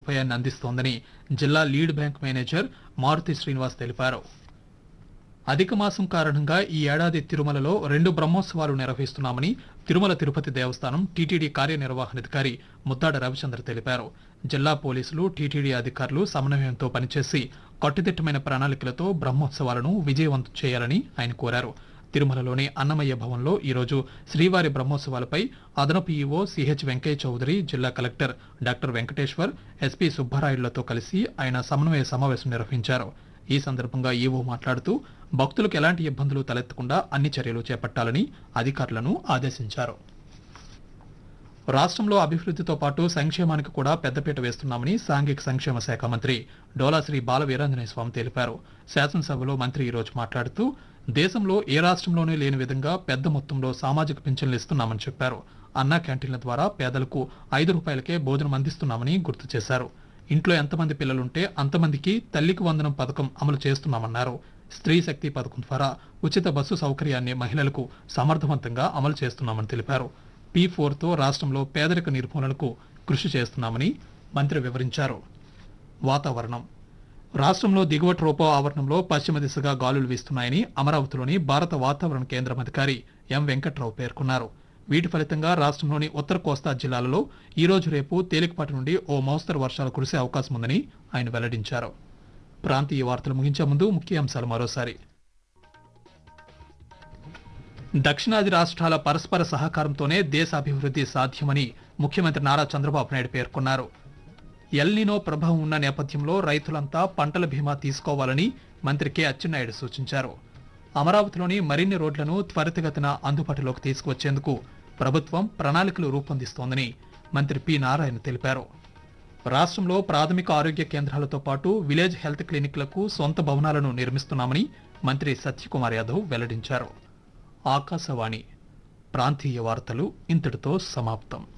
సదుపాయాన్ని అందిస్తోందని జిల్లా lead bank manager Maruthi Srinivas తెలిపారు అధిక మాసం కారణంగా ఈ ఏడాది తిరుమలలో రెండు బ్రహ్మోత్సవాలు నిర్వహిస్తున్నామని తిరుమల తిరుపతి దేవస్థానం టీటీడీ కార్యనిర్వహణాధికారి ముద్దాడ రవిచంద్ర తెలిపారు జిల్లా పోలీసులు టీటీడీ అధికారులు సమన్వయంతో పనిచేసి కట్టుదిట్టమైన ప్రణాళికలతో బ్రహ్మోత్సవాలను విజయవంతం చేయాలని ఆయన కోరారు తిరుమలలోని అన్నమయ్య భవన్లో ఈరోజు శ్రీవారి బ్రహ్మోత్సవాలపై అదనపు ఈవో సిహెచ్ వెంకయ్య చౌదరి జిల్లా కలెక్టర్ డాక్టర్ వెంకటేశ్వర్ ఎస్పీ సుబ్బారాయుడులతో కలిసి ఆయన సమన్వయ సమావేశం నిర్వహించారు ఈ సందర్భంగా ఈవో మాట్లాడుతూ భక్తులకు ఎలాంటి ఇబ్బందులు తలెత్తకుండా అన్ని చర్యలు చేపట్టాలని అధికారులను ఆదేశించారు రాష్ట్రంలో అభివృద్ధితో పాటు సంక్షేమానికి కూడా పెద్దపీట వేస్తున్నామని సాంఘిక సంక్షేమ శాఖ మంత్రి డోలాశ్రీ బాల వీరాంజనేయ స్వామి తెలిపారు శాసనసభలో మంత్రి ఈ రోజు మాట్లాడుతూ దేశంలో ఏ రాష్ట్రంలోనూ లేని విధంగా పెద్ద మొత్తంలో సామాజిక పింఛన్లు ఇస్తున్నామని చెప్పారు అన్నా క్యాంటీన్ల ద్వారా పేదలకు ఐదు రూపాయలకే భోజనం అందిస్తున్నామని గుర్తు చేశారు ఇంట్లో ఎంతమంది పిల్లలుంటే అంతమందికి తల్లికి వందనం పథకం అమలు చేస్తున్నామన్నారు స్త్రీ శక్తి పథకం ద్వారా ఉచిత బస్సు సౌకర్యాన్ని మహిళలకు సమర్థవంతంగా అమలు చేస్తున్నామని తెలిపారు పీ తో రాష్ట్రంలో పేదరిక నిర్మూలనకు కృషి చేస్తున్నామని మంత్రి వివరించారు వాతావరణం రాష్ట్రంలో దిగువ ట్రోపో ఆవరణంలో పశ్చిమ దిశగా గాలులు వీస్తున్నాయని అమరావతిలోని భారత వాతావరణ కేంద్రం అధికారి ఎం వెంకట్రావు పేర్కొన్నారు వీటి ఫలితంగా రాష్ట్రంలోని ఉత్తర కోస్తా జిల్లాలలో ఈ రోజు రేపు తేలికపాటి నుండి ఓ మోస్తరు వర్షాలు కురిసే అవకాశం ఉందని ఆయన వెల్లడించారు ప్రాంతీయ వార్తలు ముగించే ముందు ముఖ్య అంశాలు మరోసారి దక్షిణాది రాష్ట్రాల పరస్పర సహకారంతోనే దేశ అభివృద్ధి సాధ్యమని ముఖ్యమంత్రి నారా చంద్రబాబు నాయుడు పేర్కొన్నారు ఎల్నినో ప్రభావం ఉన్న నేపథ్యంలో రైతులంతా పంటల బీమా తీసుకోవాలని మంత్రి కె అచ్చెన్నాయుడు సూచించారు అమరావతిలోని మరిన్ని రోడ్లను త్వరితగతిన అందుబాటులోకి తీసుకువచ్చేందుకు ప్రభుత్వం ప్రణాళికలు రూపొందిస్తోందని మంత్రి పి నారాయణ తెలిపారు రాష్ట్రంలో ప్రాథమిక ఆరోగ్య కేంద్రాలతో పాటు విలేజ్ హెల్త్ క్లినిక్లకు సొంత భవనాలను నిర్మిస్తున్నామని మంత్రి సత్యకుమార్ యాదవ్ వెల్లడించారు ఆకాశవాణి ప్రాంతీయ వార్తలు ఇంతటితో సమాప్తం